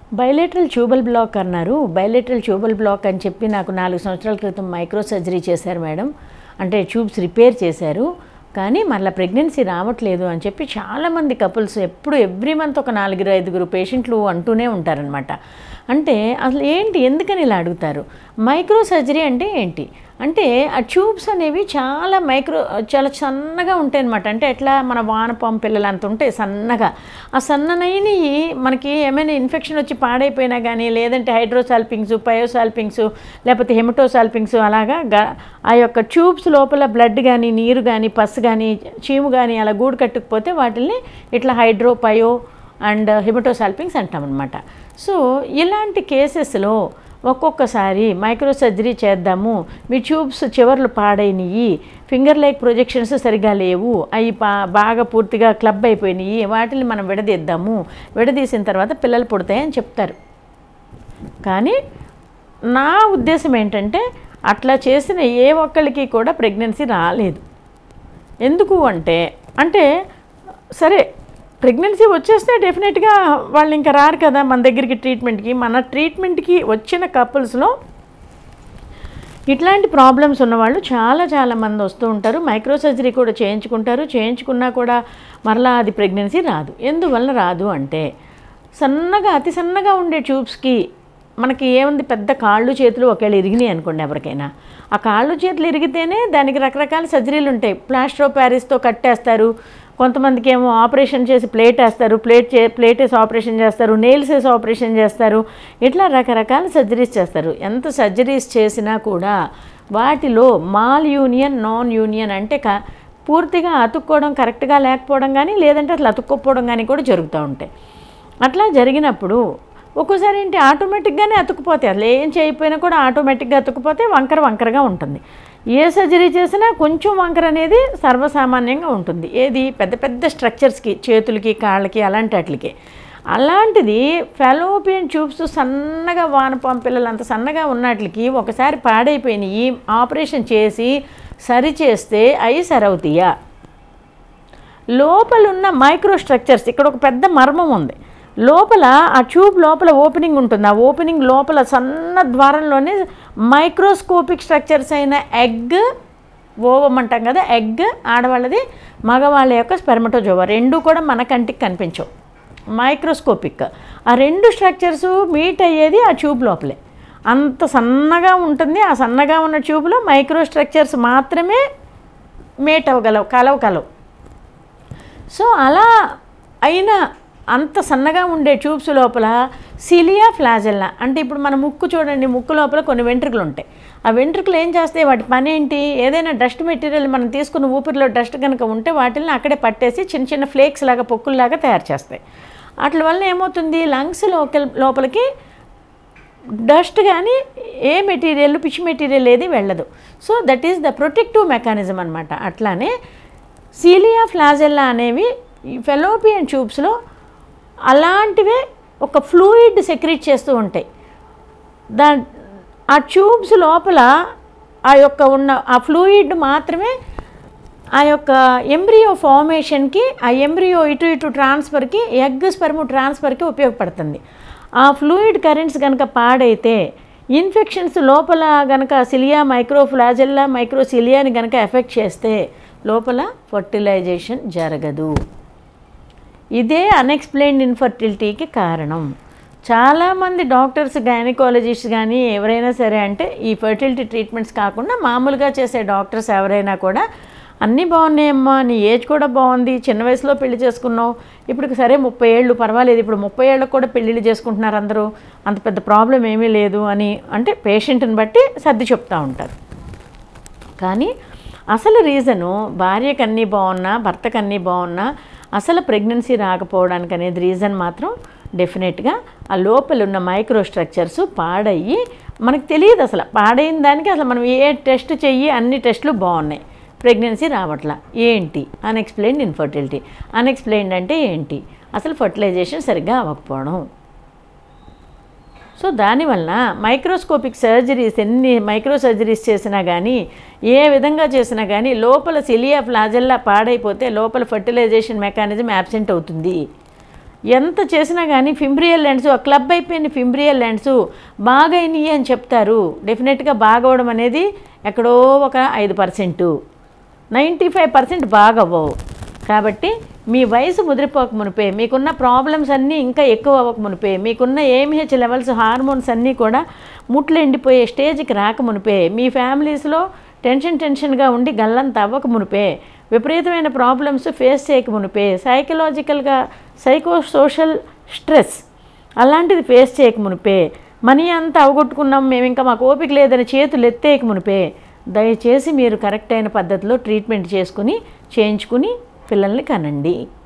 bilateral tubal block అన్నారు bilateral tubal block అని చెప్పి నాకు నాలుగు సంవత్సరాల క్రితం మైక్రో సర్జరీ చేశారు మేడం అంటే ట్యూబ్స్ రిపేర్ చేశారు కానీ మళ్ళీ ప్రెగ్నెన్సీ రావట్లేదు అని చెప్పి చాలామంది కపుల్స్ ఎప్పుడు ఎవ్రీ మంత్ ఒక నాలుగురు ఐదుగురు పేషెంట్లు అంటూనే ఉంటారనమాట అంటే అసలు ఏంటి ఎందుకని ఇలా అడుగుతారు మైక్రో సర్జరీ అంటే ఏంటి అంటే ఆ ట్యూబ్స్ అనేవి చాలా మైక్రో చాలా సన్నగా ఉంటాయి అనమాట అంటే ఎట్లా మన వానపాం పిల్లలు అంత ఉంటాయి సన్నగా ఆ సన్ననైనవి మనకి ఏమైనా ఇన్ఫెక్షన్ వచ్చి పాడైపోయినా కానీ లేదంటే హైడ్రోసాల్పింగ్స్ పయోసాల్పింగ్స్ లేకపోతే హెమటోసాల్పింగ్స్ అలాగా గ- ఆ యొక్క ట్యూబ్స్ లోపల బ్లడ్ కానీ నీరు కానీ పస్ కానీ చీము కానీ అలా గూడు కట్టుకుపోతే వాటిని ఇట్లా హైడ్రో పయో అండ్ హిమటోసాల్పింగ్స్ అంటాం అనమాట సో ఇలాంటి కేసెస్లో ఒక్కొక్కసారి మైక్రో సర్జరీ చేద్దాము మీ ట్యూబ్స్ చివర్లు పాడైనవి ఫింగర్ లైక్ ప్రొజెక్షన్స్ సరిగా లేవు అవి పా బాగా పూర్తిగా క్లబ్ అయిపోయినాయి వాటిని మనం విడదీద్దాము విడదీసిన తర్వాత పిల్లలు పుడతాయని చెప్తారు కానీ నా ఉద్దేశం ఏంటంటే అట్లా చేసిన ఏ ఒక్కరికి కూడా ప్రెగ్నెన్సీ రాలేదు ఎందుకు అంటే అంటే సరే ప్రెగ్నెన్సీ వచ్చేస్తే డెఫినెట్గా వాళ్ళు ఇంకా రారు కదా మన దగ్గరికి ట్రీట్మెంట్కి మన ట్రీట్మెంట్కి వచ్చిన కపుల్స్లో ఇట్లాంటి ప్రాబ్లమ్స్ ఉన్నవాళ్ళు చాలా చాలా మంది వస్తూ ఉంటారు మైక్రో సర్జరీ కూడా చేయించుకుంటారు చేయించుకున్నా కూడా మరలా అది ప్రెగ్నెన్సీ రాదు ఎందువల్ల రాదు అంటే సన్నగా అతి సన్నగా ఉండే ట్యూబ్స్కి మనకి ఏముంది పెద్ద కాళ్ళు చేతులు ఒకవేళ ఇరిగినాయి అనుకోండి ఎవరికైనా ఆ కాళ్ళు చేతులు ఇరిగితేనే దానికి రకరకాల సర్జరీలు ఉంటాయి ప్లాస్టర్ ఆఫ్ ప్యారిస్తో కట్టేస్తారు కొంతమందికి ఏమో ఆపరేషన్ చేసి ప్లేట్ వేస్తారు ప్లేట్ చే ప్లేట్ వేసి ఆపరేషన్ చేస్తారు నెయిల్స్ వేసి ఆపరేషన్ చేస్తారు ఇట్లా రకరకాల సర్జరీస్ చేస్తారు ఎంత సర్జరీస్ చేసినా కూడా వాటిలో మాల్ యూనియన్ నాన్ యూనియన్ అంటే క పూర్తిగా అతుక్కోవడం కరెక్ట్గా లేకపోవడం కానీ లేదంటే అట్లా అతుక్కోపోవడం కానీ కూడా జరుగుతూ ఉంటాయి అట్లా జరిగినప్పుడు ఒక్కోసారి ఏంటి ఆటోమేటిక్గానే అతుక్కుపోతాయి అసలు ఏం చేయకపోయినా కూడా ఆటోమేటిక్గా అతుక్కుపోతే వంకర వంకరగా ఉంటుంది ఏ సర్జరీ చేసినా కొంచెం వంకర అనేది సర్వసామాన్యంగా ఉంటుంది ఏది పెద్ద పెద్ద స్ట్రక్చర్స్కి చేతులకి కాళ్ళకి అలాంటి వాటికి అలాంటిది ఫెలోపియన్ ట్యూబ్స్ సన్నగా వానపాం పిల్లలు అంత సన్నగా ఉన్నట్లకి ఒకసారి పాడైపోయినాయి ఆపరేషన్ చేసి సరి చేస్తే అవి సరవుతాయా లోపల ఉన్న మైక్రో స్ట్రక్చర్స్ ఇక్కడ ఒక పెద్ద మర్మం ఉంది లోపల ఆ ట్యూబ్ లోపల ఓపెనింగ్ ఉంటుంది ఆ ఓపెనింగ్ లోపల సన్న ద్వారంలోనే మైక్రోస్కోపిక్ స్ట్రక్చర్స్ అయిన ఎగ్ ఓవం అంటాం కదా ఎగ్ ఆడవాళ్ళది మగవాళ్ళ యొక్క స్పెర్మటోజోవా రెండు కూడా మన కంటికి కనిపించవు మైక్రోస్కోపిక్ ఆ రెండు స్ట్రక్చర్స్ మీట్ అయ్యేది ఆ ట్యూబ్ లోపలే అంత సన్నగా ఉంటుంది ఆ సన్నగా ఉన్న ట్యూబ్లో మైక్రో స్ట్రక్చర్స్ మాత్రమే మేట్ అవ్వగలవు కలవు కలవు సో అలా అయినా అంత సన్నగా ఉండే ట్యూబ్స్ లోపల సిలియా ఫ్లాజెల్లా అంటే ఇప్పుడు మన ముక్కు చూడండి ముక్కు లోపల కొన్ని వెంట్రుకలు ఉంటాయి ఆ వెంట్రుకలు ఏం చేస్తాయి వాటి పని ఏంటి ఏదైనా డస్ట్ మెటీరియల్ మనం తీసుకున్న ఊపిరిలో డస్ట్ కనుక ఉంటే వాటిని అక్కడే పట్టేసి చిన్న చిన్న ఫ్లేక్స్ లాగా పొక్కుల్లాగా తయారు చేస్తాయి వాటి వల్ల ఏమవుతుంది లంగ్స్ లోపల లోపలికి డస్ట్ కానీ ఏ మెటీరియల్ పిచ్ మెటీరియల్ ఏది వెళ్ళదు so that is the protective mechanism అనమాట అట్లానే సీలియా ఫ్లాజెల్లా అనేవి ఈ ఫెలోపియన్ ట్యూబ్స్లో అలాంటివే ఒక ఫ్లూయిడ్ సెక్రీట్ చేస్తూ ఉంటాయి దా ఆ ట్యూబ్స్ లోపల ఆ యొక్క ఉన్న ఆ ఫ్లూయిడ్ మాత్రమే ఆ యొక్క ఎంబ్రియో ఫార్మేషన్కి ఆ ఎంబ్రియో ఇటు ఇటు ట్రాన్స్ఫర్కి ఎగ్ స్పెర్మ్ ట్రాన్స్ఫర్కి ఉపయోగపడుతుంది ఆ ఫ్లూయిడ్ కరెంట్స్ కనుక పాడైతే ఇన్ఫెక్షన్స్ లోపల గనక సిలియా మైక్రోఫ్లాజెల్లా మైక్రోసిలియాని గనక ఎఫెక్ట్ చేస్తే లోపల ఫర్టిలైజేషన్ జరగదు ఇదే అన్ఎక్స్ప్లెయిన్డ్ ఇన్ఫర్టిలిటీకి కారణం చాలామంది డాక్టర్స్ గైనకాలజిస్ట్ కానీ ఎవరైనా సరే అంటే ఈ ఫర్టిలిటీ ట్రీట్మెంట్స్ కాకుండా మామూలుగా చేసే డాక్టర్స్ ఎవరైనా కూడా అన్నీ బాగున్నాయమ్మా నీ ఏజ్ కూడా బాగుంది చిన్న వయసులో పెళ్లి చేసుకున్నావు ఇప్పుడు సరే ముప్పై ఏళ్ళు పర్వాలేదు ఇప్పుడు ముప్పై ఏళ్ళకు కూడా పెళ్ళిళ్ళు చేసుకుంటున్నారు అందరూ అంత పెద్ద ప్రాబ్లం ఏమీ లేదు అని అంటే పేషెంట్ని బట్టి సర్ది చెప్తూ ఉంటారు కానీ అసలు రీజను భార్యకు అన్నీ బాగున్నా భర్తకు అన్నీ బాగున్నా అసలు ప్రెగ్నెన్సీ రాకపోవడానికి అనేది రీజన్ మాత్రం డెఫినెట్గా ఆ లోపల ఉన్న మైక్రో స్ట్రక్చర్స్ పాడయ్యి మనకు తెలియదు అసలు పాడైన దానికి అసలు మనం ఏ టెస్ట్ చెయ్యి అన్ని టెస్టులు బాగున్నాయి ప్రెగ్నెన్సీ రావట్లా ఏంటి అన్ఎక్స్ప్లెయిన్డ్ ఇన్ఫర్టిలిటీ అన్ఎక్స్ప్లెయిన్డ్ అంటే ఏంటి అసలు ఫర్టిలైజేషన్ సరిగ్గా అవ్వకపోవడం సో దానివల్ల మైక్రోస్కోపిక్ సర్జరీస్ ఎన్ని మైక్రో సర్జరీస్ చేసినా కానీ ఏ విధంగా చేసినా కానీ లోపల సిలియా ఫ్లాజల్లా పాడైపోతే లోపల ఫర్టిలైజేషన్ మెకానిజం యాబ్సెంట్ అవుతుంది ఎంత చేసినా కానీ ఫింబ్రియల్ ల్యాండ్స్ క్లబ్ అయిపోయిన ఫింబ్రియల్ ల్యాండ్స్ బాగైనవి అని చెప్తారు డెఫినెట్గా బాగవడం అనేది ఎక్కడో ఒక ఐదు పర్సెంటు నైంటీ ఫైవ్ పర్సెంట్ బాగవ్వవు కాబట్టి మీ వయసు ముదిరిపోక మునిపే మీకున్న ప్రాబ్లమ్స్ అన్నీ ఇంకా ఎక్కువ అవ్వక మునిపే మీకున్న ఏమిహెచ్ లెవెల్స్ హార్మోన్స్ అన్నీ కూడా ముట్లు ఎండిపోయే స్టేజ్కి రాక మునిపే మీ ఫ్యామిలీస్లో టెన్షన్ టెన్షన్గా ఉండి గల్లంత అవ్వక మునిపే విపరీతమైన ప్రాబ్లమ్స్ ఫేస్ చేయక మునిపే సైకలాజికల్గా సైకో సోషల్ స్ట్రెస్ అలాంటిది ఫేస్ చేయక మునిపే మనీ అంతా అవగొట్టుకున్నాం మేము ఇంకా మాకు ఓపిక లేదని చేతులు ఎత్తేయక మునిపే దయచేసి మీరు కరెక్ట్ అయిన పద్ధతిలో ట్రీట్మెంట్ చేసుకుని చేయించుకుని పిల్లల్ని కనండి